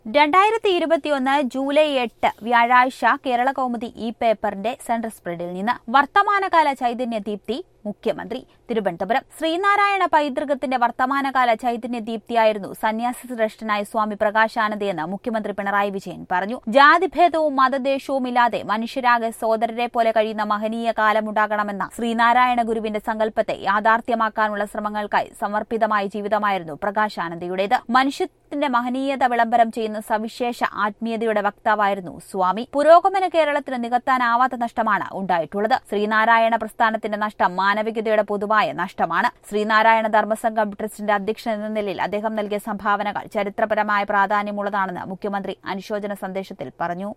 രണ്ടായിരത്തി ഇരുപത്തിയൊന്ന് ജൂലൈ എട്ട് വ്യാഴാഴ്ച കേരള കൗമുദി ഇ പേപ്പറിന്റെ സെൻട്രൽ സ്പ്രെഡിൽ നിന്ന് വർത്തമാനകാല ചൈതന്യ ദീപ്തി മുഖ്യമന്ത്രി തിരുവനന്തപുരം ശ്രീനാരായണ പൈതൃകത്തിന്റെ വർത്തമാനകാല ചൈതന്യ ദീപ്തിയായിരുന്നു സന്യാസി ശ്രേഷ്ഠനായ സ്വാമി പ്രകാശാനന്ദയെന്ന് മുഖ്യമന്ത്രി പിണറായി വിജയൻ പറഞ്ഞു ജാതിഭേദവും മതദേശവും ഇല്ലാതെ മനുഷ്യരാകെ സോദരരെ പോലെ കഴിയുന്ന മഹനീയ കാലമുണ്ടാകണമെന്ന ശ്രീനാരായണ ഗുരുവിന്റെ സങ്കല്പത്തെ യാഥാർത്ഥ്യമാക്കാനുള്ള ശ്രമങ്ങൾക്കായി സമർപ്പിതമായ ജീവിതമായിരുന്നു പ്രകാശാനന്ദയുടേത് മനുഷ്യത്തിന്റെ മഹനീയത വിളംബരം ചെയ്യുന്ന സവിശേഷ ആത്മീയതയുടെ വക്താവായിരുന്നു സ്വാമി പുരോഗമന കേരളത്തിന് നികത്താനാവാത്ത നഷ്ടമാണ് ഉണ്ടായിട്ടുള്ളത് ശ്രീനാരായണ പ്രസ്ഥാനത്തിന്റെ നഷ്ടം മാനവികതയുടെ പൊതുവായ നഷ്ടമാണ് ശ്രീനാരായണ ധർമ്മസംഘം ട്രസ്റ്റിന്റെ അധ്യക്ഷൻ എന്ന നിലയിൽ അദ്ദേഹം നൽകിയ സംഭാവനകൾ ചരിത്രപരമായ പ്രാധാന്യമുള്ളതാണെന്ന് മുഖ്യമന്ത്രി അനുശോചന സന്ദേശത്തിൽ പറഞ്ഞു